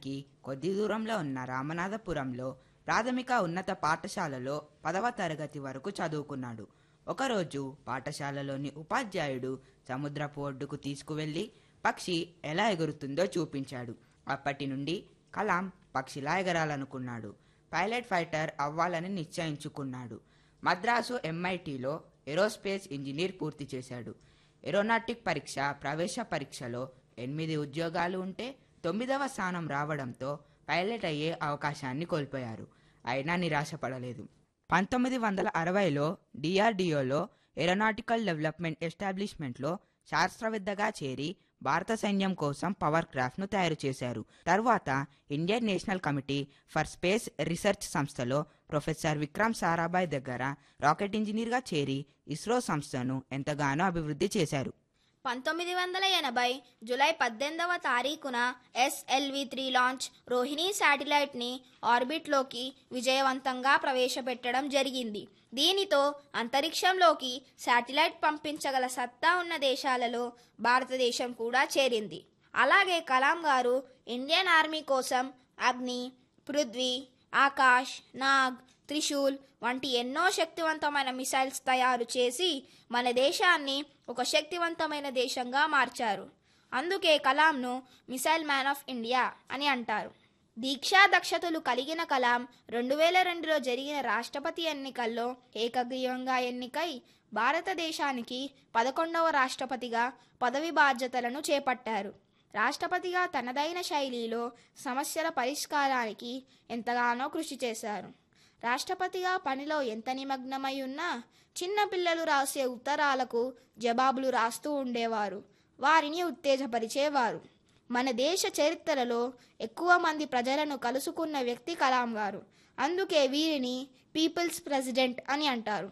గ్రామానికి కొద్ది దూరంలో ఉన్న రామనాథపురంలో ప్రాథమిక ఉన్నత పాఠశాలలో పదవ తరగతి వరకు చదువుకున్నాడు ఒకరోజు పాఠశాలలోని ఉపాధ్యాయుడు సముద్రపు ఒడ్డుకు తీసుకువెళ్లి పక్షి ఎలా ఎగురుతుందో చూపించాడు అప్పటి నుండి కలాం పక్షిలా ఎగరాలనుకున్నాడు పైలట్ ఫైటర్ అవ్వాలని నిశ్చయించుకున్నాడు మద్రాసు ఎంఐటిలో ఏరోస్పేస్ ఇంజనీర్ పూర్తి చేశాడు ఏరోనాటిక్ పరీక్ష ప్రవేశ పరీక్షలో ఎనిమిది ఉద్యోగాలు ఉంటే తొమ్మిదవ స్థానం రావడంతో పైలట్ అయ్యే అవకాశాన్ని కోల్పోయారు అయినా నిరాశపడలేదు పంతొమ్మిది వందల అరవైలో డిఆర్డిఓలో ఏరోనాటికల్ డెవలప్మెంట్ ఎస్టాబ్లిష్మెంట్లో శాస్త్రవేత్తగా చేరి భారత సైన్యం కోసం పవర్ క్రాఫ్ట్ను తయారు చేశారు తర్వాత Indian national committee for space research సంస్థలో ప్రొఫెసర్ విక్రమ్ సారాభాయ్ దగ్గర రాకెట్ ఇంజనీర్గా చేరి ఇస్రో సంస్థను ఎంతగానో అభివృద్ధి చేశారు పంతొమ్మిది వందల ఎనభై జూలై పద్దెనిమిదవ తారీఖున ఎస్ఎల్వి త్రీ లాంచ్ రోహిణి శాటిలైట్ని ఆర్బిట్లోకి విజయవంతంగా ప్రవేశపెట్టడం జరిగింది దీనితో అంతరిక్షంలోకి శాటిలైట్ పంపించగల సత్తా ఉన్న దేశాలలో భారతదేశం కూడా చేరింది అలాగే కలాం గారు ఇండియన్ ఆర్మీ కోసం అగ్ని పృథ్వీ ఆకాష్ నాగ్ త్రిశూల్ వంటి ఎన్నో శక్తివంతమైన మిసైల్స్ తయారు చేసి మన దేశాన్ని ఒక శక్తివంతమైన దేశంగా మార్చారు అందుకే కలాంను మిసైల్ మ్యాన్ ఆఫ్ ఇండియా అని అంటారు దీక్షా దక్షతలు కలిగిన కలాం రెండు వేల రెండులో జరిగిన రాష్ట్రపతి ఎన్నికల్లో ఏకగ్రీవంగా ఎన్నికై భారతదేశానికి పదకొండవ రాష్ట్రపతిగా పదవి బాధ్యతలను చేపట్టారు రాష్ట్రపతిగా తనదైన శైలిలో సమస్యల పరిష్కారానికి ఎంతగానో కృషి చేశారు రాష్ట్రపతిగా పనిలో ఎంత నిమగ్నమై ఉన్నా చిన్న పిల్లలు రాసే ఉత్తరాలకు జవాబులు రాస్తూ ఉండేవారు వారిని ఉత్తేజపరిచేవారు మన దేశ చరిత్రలో ఎక్కువ మంది ప్రజలను కలుసుకున్న వ్యక్తి కలాం గారు అందుకే వీరిని పీపుల్స్ ప్రెసిడెంట్ అని అంటారు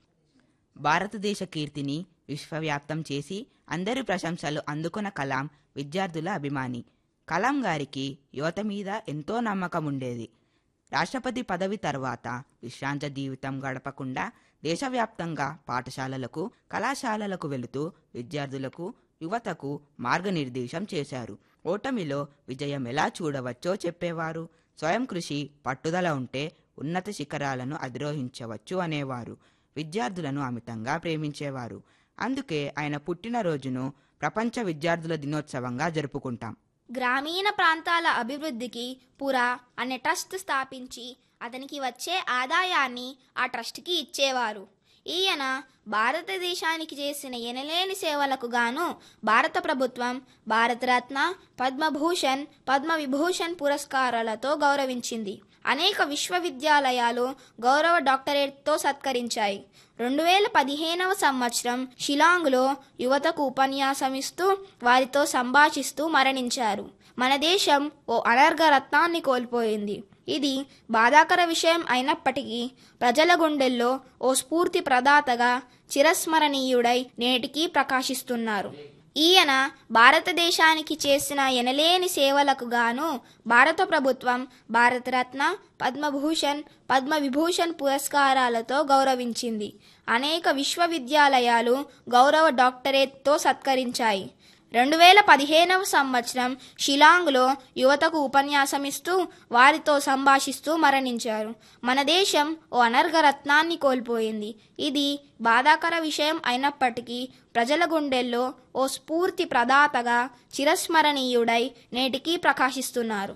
భారతదేశ కీర్తిని విశ్వవ్యాప్తం చేసి అందరి ప్రశంసలు అందుకున్న కలాం విద్యార్థుల అభిమాని కలాం గారికి యువత మీద ఎంతో నమ్మకం ఉండేది రాష్ట్రపతి పదవి తర్వాత విశ్రాంత జీవితం గడపకుండా దేశవ్యాప్తంగా పాఠశాలలకు కళాశాలలకు వెళుతూ విద్యార్థులకు యువతకు మార్గనిర్దేశం చేశారు ఓటమిలో విజయం ఎలా చూడవచ్చో చెప్పేవారు స్వయం కృషి పట్టుదల ఉంటే ఉన్నత శిఖరాలను అధిరోహించవచ్చు అనేవారు విద్యార్థులను అమితంగా ప్రేమించేవారు అందుకే ఆయన పుట్టినరోజును ప్రపంచ విద్యార్థుల దినోత్సవంగా జరుపుకుంటాం గ్రామీణ ప్రాంతాల అభివృద్ధికి పురా అనే ట్రస్ట్ స్థాపించి అతనికి వచ్చే ఆదాయాన్ని ఆ ట్రస్ట్కి ఇచ్చేవారు ఈయన భారతదేశానికి చేసిన ఎనలేని సేవలకు గాను భారత ప్రభుత్వం భారతరత్న పద్మభూషణ్ పద్మవిభూషణ్ పురస్కారాలతో గౌరవించింది అనేక విశ్వవిద్యాలయాలు గౌరవ డాక్టరేట్తో సత్కరించాయి రెండు వేల పదిహేనవ సంవత్సరం షిలాంగ్లో యువతకు ఉపన్యాసం ఇస్తూ వారితో సంభాషిస్తూ మరణించారు మన దేశం ఓ అనర్ఘ రత్నాన్ని కోల్పోయింది ఇది బాధాకర విషయం అయినప్పటికీ ప్రజల గుండెల్లో ఓ స్ఫూర్తి ప్రదాతగా చిరస్మరణీయుడై నేటికీ ప్రకాశిస్తున్నారు ఈయన భారతదేశానికి చేసిన ఎనలేని సేవలకు గాను భారత ప్రభుత్వం భారతరత్న పద్మభూషణ్ పద్మవిభూషణ్ పురస్కారాలతో గౌరవించింది అనేక విశ్వవిద్యాలయాలు గౌరవ డాక్టరేట్తో సత్కరించాయి రెండు వేల పదిహేనవ సంవత్సరం షిలాంగ్లో యువతకు ఉపన్యాసం ఇస్తూ వారితో సంభాషిస్తూ మరణించారు మన దేశం ఓ అనర్ఘ రత్నాన్ని కోల్పోయింది ఇది బాధాకర విషయం అయినప్పటికీ ప్రజల గుండెల్లో ఓ స్ఫూర్తి ప్రదాతగా చిరస్మరణీయుడై నేటికీ ప్రకాశిస్తున్నారు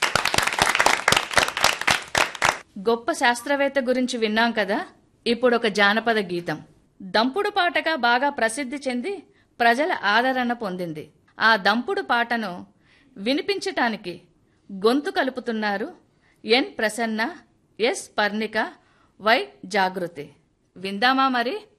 గొప్ప శాస్త్రవేత్త గురించి విన్నాం కదా ఇప్పుడు ఒక జానపద గీతం దంపుడు పాటగా బాగా ప్రసిద్ధి చెంది ప్రజల ఆదరణ పొందింది ఆ దంపుడు పాటను వినిపించటానికి గొంతు కలుపుతున్నారు N Prasanna S Parnika Y Jagruti విందామా మరి